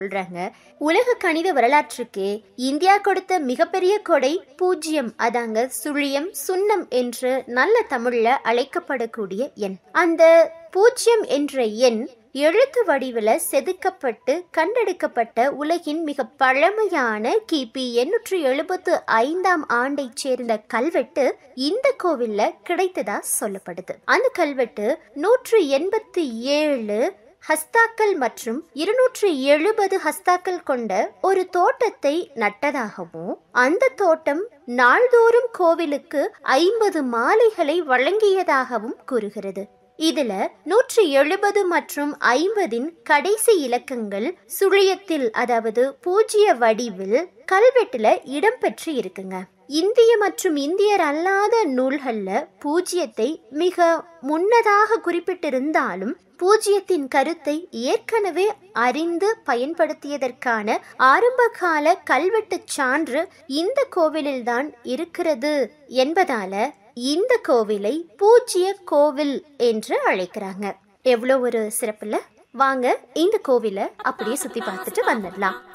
சொல்றாங்க உலக கணித வரலாற்றுக்கே இந்தியா கொடுத்த மிகப்பெரிய கொடை பூஜ்ஜியம் அதாங்க சுழியம் சுண்ணம் என்று நல்ல தமிழ்ல அழைக்கப்படக்கூடிய எண் அந்த பூஜ்ஜியம் என்ற எண் எழுத்து வடிவில் செதுக்கப்பட்டு கண்டெடுக்கப்பட்ட உலகின் மிக பழமையான கிபி எண்ணூற்றி எழுபத்து ஐந்தாம் ஆண்டைச் சேர்ந்த கல்வெட்டு இந்த கோவில்ல கிடைத்ததா சொல்லப்படுது அந்த கல்வெட்டு நூற்று எண்பத்தி ஏழு ஹஸ்தாக்கள் மற்றும் இருநூற்று எழுபது ஹஸ்தாக்கள் கொண்ட ஒரு தோட்டத்தை நட்டதாகவும் அந்த தோட்டம் நாள்தோறும் கோவிலுக்கு ஐம்பது மாலைகளை வழங்கியதாகவும் கூறுகிறது இதுல நூற்றி எழுபது மற்றும் ஐம்பதின் கடைசி இலக்கங்கள் சுழியத்தில் அதாவது பூஜ்ய வடிவில் கல்வெட்டுல இடம்பெற்று இருக்குங்க இந்திய மற்றும் இந்தியர் அல்லாத நூல்கள்ல பூஜ்யத்தை மிக முன்னதாக குறிப்பிட்டிருந்தாலும் பூஜ்யத்தின் கருத்தை ஏற்கனவே அறிந்து பயன்படுத்தியதற்கான ஆரம்பகால கல்வெட்டு சான்று இந்த கோவிலில்தான் இருக்கிறது என்பதால இந்த கோவிலை பூஜ்ய கோவில் என்று அழைக்கிறாங்க எவ்வளோ ஒரு சிறப்புல வாங்க இந்த கோவிலை அப்படியே சுத்தி பார்த்துட்டு வந்துடலாம்